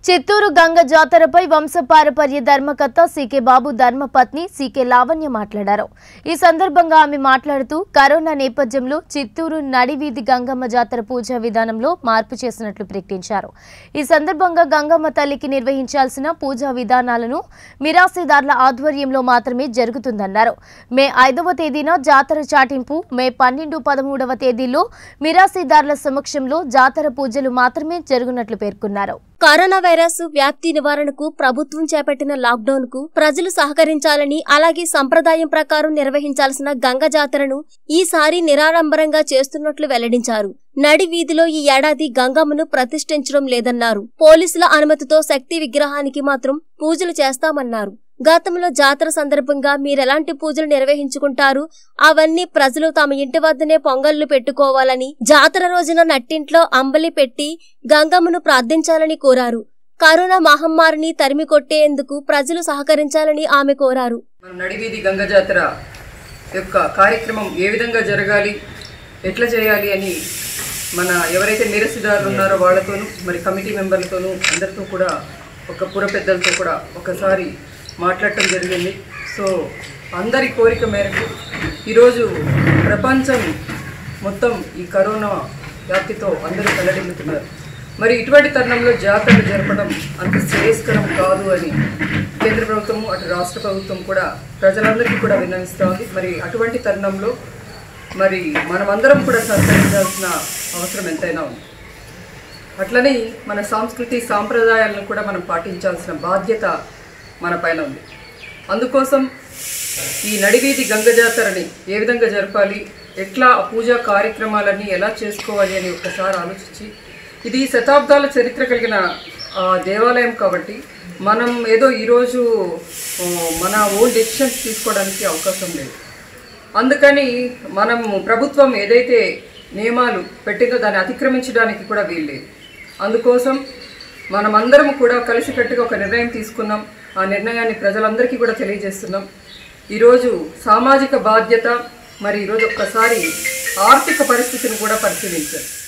చిత్తూరు గంగ జాతరపై వంశపారపర్య ధర్మకర్త సీకే బాబు ధర్మపత్ని సీకే లావణ్య మాట్లాడారు ఈ సందర్భంగా ఆమె మాట్లాడుతూ కరోనా నేపథ్యంలో చిత్తూరు నడివీధి గంగమ్మ జాతర పూజా విధానంలో మార్పు చేసినట్లు ప్రకటించారు ఈ సందర్భంగా గంగమ్మ తల్లికి నిర్వహించాల్సిన పూజా విధానాలను మిరాసీదారుల ఆధ్వర్యంలో మాత్రమే జరుగుతుందన్నారు మే ఐదవ తేదీన జాతర చాటింపు మే పన్నెండు పదమూడవ తేదీల్లో మిరాసీదారుల సమక్షంలో జాతర పూజలు మాత్రమే జరుగునట్లు పేర్కొన్నారు కరోనా వైరస్ వ్యాప్తి నివారణకు ప్రభుత్వం చేపట్టిన లాక్డౌన్ కు ప్రజలు సహకరించాలని అలాగే సంప్రదాయం ప్రకారం నిర్వహించాల్సిన గంగ జాతరను ఈసారి నిరాడంబరంగా చేస్తున్నట్లు వెల్లడించారు నడి వీధిలో ఈ ఏడాది గంగమ్మను ప్రతిష్ఠించడం లేదన్నారు పోలీసుల అనుమతితో శక్తి విగ్రహానికి మాత్రం పూజలు చేస్తామన్నారు గతంలో జాతర సందర్భంగా మీరెలాంటి పూజలు నిర్వహించుకుంటారు అవన్నీ ప్రజలు తమ ఇంటి వద్దనే పొంగళ్లు పెట్టుకోవాలని జాతర రోజున నట్టింట్లో అంబలి పెట్టి గంగమ్మను ప్రార్థించాలని కోరారు కరోనా మహమ్మారిని తరిమి కొట్టేందుకు ప్రజలు సహకరించాలని ఆమె కోరారు మన నడివీధి గంగ జాతర యొక్క కార్యక్రమం ఏ విధంగా జరగాలి ఎట్లా చేయాలి అని మన ఎవరైతే నిరసిదారులు ఉన్నారో వాళ్ళతోనూ మరి కమిటీ మెంబర్లతోనూ అందరితో కూడా ఒక పుర పెద్దలతో కూడా ఒకసారి మాట్లాడటం జరిగింది సో అందరి కోరిక మేరకు ఈరోజు ప్రపంచం మొత్తం ఈ కరోనా వ్యాప్తితో అందరూ కలడిల్లుతున్నారు మరి ఇటువంటి తరుణంలో జాతరలు జరపడం అంత శ్రేయస్కరం కాదు అని కేంద్ర ప్రభుత్వము అటు రాష్ట్ర ప్రభుత్వం కూడా ప్రజలందరికీ కూడా విన్నవిస్తూ ఉంది మరి అటువంటి తరుణంలో మరి మనమందరం కూడా సహకరించాల్సిన అవసరం ఎంతైనా ఉంది అట్లనే మన సంస్కృతి సాంప్రదాయాలను కూడా మనం పాటించాల్సిన బాధ్యత మన పైన ఉంది అందుకోసం ఈ నడివీధి గంగ జాతరని ఏ విధంగా జరపాలి ఎట్లా ఆ పూజా కార్యక్రమాలన్నీ ఎలా చేసుకోవాలి అని ఒక్కసారి ఆలోచించి ఇది శతాబ్దాల చరిత్ర కలిగిన ఆ, దేవాలయం కాబట్టి మనం ఏదో ఈరోజు ఆ, మన ఓన్ డెసిషన్స్ తీసుకోవడానికి అవకాశం లేదు అందుకని మనం ప్రభుత్వం ఏదైతే నియమాలు పెట్టిందో దాన్ని అతిక్రమించడానికి కూడా వీల్లేదు అందుకోసం మనమందరం కూడా కలిసికట్టుగా ఒక నిర్ణయం తీసుకున్నాం ఆ నిర్ణయాన్ని ప్రజలందరికీ కూడా తెలియజేస్తున్నాం ఈరోజు సామాజిక బాధ్యత మరి ఈరోజు ఒక్కసారి ఆర్థిక పరిస్థితిని కూడా పరిశీలించారు